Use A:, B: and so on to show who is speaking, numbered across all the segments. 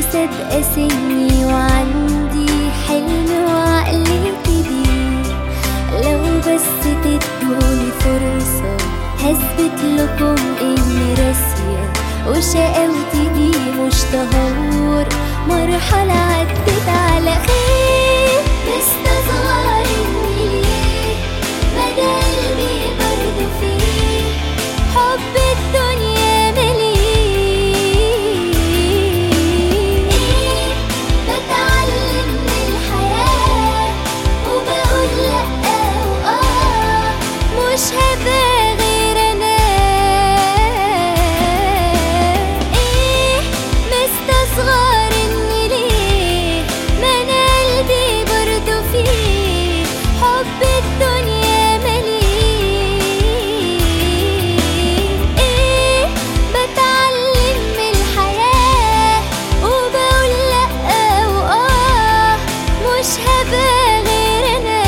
A: مصدقة سني وعندي حلم وعقلي كبير لو بس تدوني فرصة هثبت لكم إني راسية وشقاوتي دي مش تهور مرحلة عدت على خير مستصغرني ليه مدى قلبي برضه فيه حب الدنيا مليه إيه بتعلم من الحياة وبقول لأ وآه مش هبقى غير أنا إيه مستصغرني ليه ما أنا قلبي برضه فيه حب الدنيا مليه إيه بتعلم من الحياة وبقول لأ وآه مش هبقى غير أنا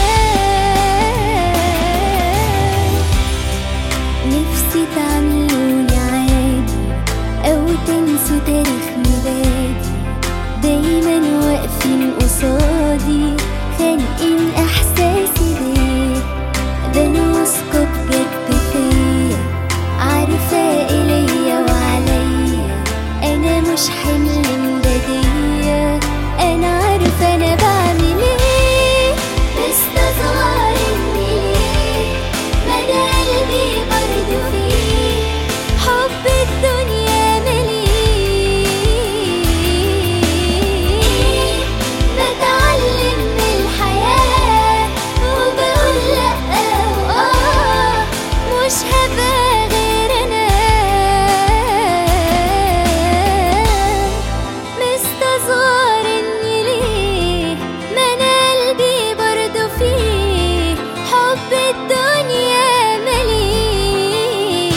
A: نفسي تعملوني عادي أو تنسوا تاريخ ميلادي دايما واقفين قصادي خانقين إحساسي ليه ده أنا واثقة بجد فيا عارفة إليا وعليا أنا مش حمل مبدية أنا عارفة أنا بعمل إيه مستصغرني ليه مدى قلبي برضه فيه حب الدنيا مليه بتعلم من الحياة وبقول لأ وآه مش هبقى غير أنا مستصغرني ليه ما أنا قلبي برضه فيه حب الدنيا مليه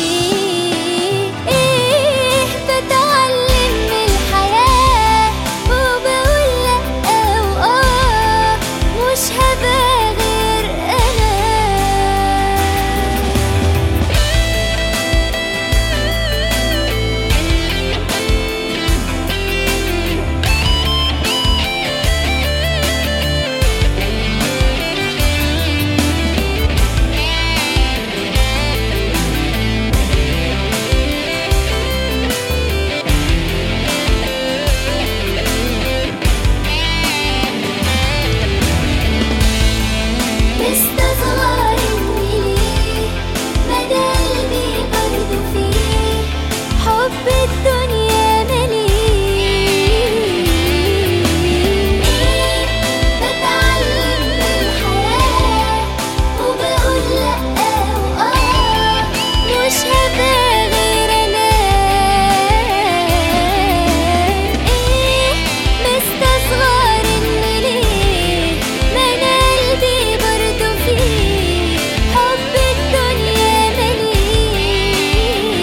A: إيه بتعلم من الحياة وبقول لأ وآه مش هبقى غير أنا مستصغرني ليه مدى قلبي برضه فيه حب الدنيا مليه بتعلم من الحياة وبقول لأ وآه مش هبقى غير أنا إيه مستصغرني ليه ما أنا قلبي برضه فيه حب الدنيا مليه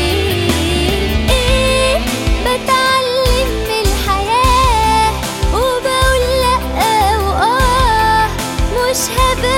A: إيه بتعلم من الحياة وبقول لأ وآه مش هبقى